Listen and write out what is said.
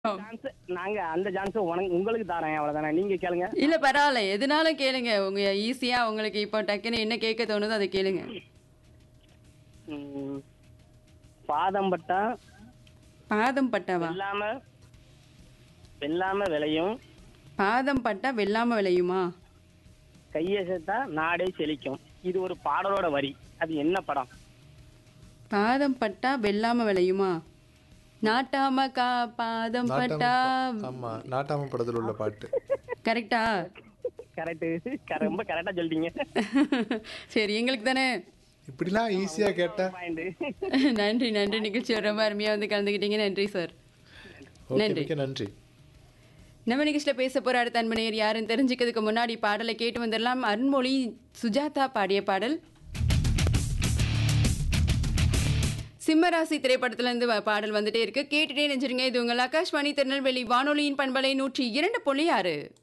Chance நாங்க அந்த chance உனக்கு உங்களுக்கு தரேன் அவ்வளவுதானே நீங்க கேளுங்க இல்ல பரவாயில்ல எதுனாலும் கேளுங்க உங்க ஈஸியா உங்களுக்கு இப்போ டக்குன்னு என்ன கேட்க தோணுதோ அதை கேளுங்க ம், பாதம் பட்டா பாதம் பட்டாவா வெல்லாம வெல்லாம விளையும் பாதம் பட்டா வெல்லாம விளையுமா கையை சேர்த்தா நாடே செழிக்கும் இது ஒரு பாடலோட வரி அது என்ன படம் பாதம் பட்டா வெல்லாம விளையுமா நாட்டாம கா பாதம் பட்டா ஆமா நாட்டாம படத்துல உள்ள பாட்டு கரெக்டா கரெக்ட் ரொம்ப கரெக்டா சொல்லிட்டீங்க சரி எங்களுக்கு தானே இப்படிலாம் ஈஸியா கேட்டா பாயிண்ட் நன்றி நன்றி நிகழ்ச்சி ரொம்ப அருமையா வந்து கலந்துக்கிட்டீங்க நன்றி சார் ஓகே நன்றி. மிக்க நன்றி நம்ம நிகழ்ச்சியில் பேச போற அடுத்த அன்பனையர் யாருன்னு தெரிஞ்சுக்கிறதுக்கு முன்னாடி பாடலை கேட்டு வந்துடலாம் அருண்மொழி சுஜாதா பாடிய பாடல் சிம்மராசி திரைப்படத்திலிருந்து வ- பாடல் வந்துட்டே இருக்கு கேட்டுட்டே நெஞ்சிருங்க இது உங்கள் ஆகாஷ்வாணி திருநெல்வேலி வானொலியின் பண்பலை நூற்றி இரண்டு புள்ளி ஆறு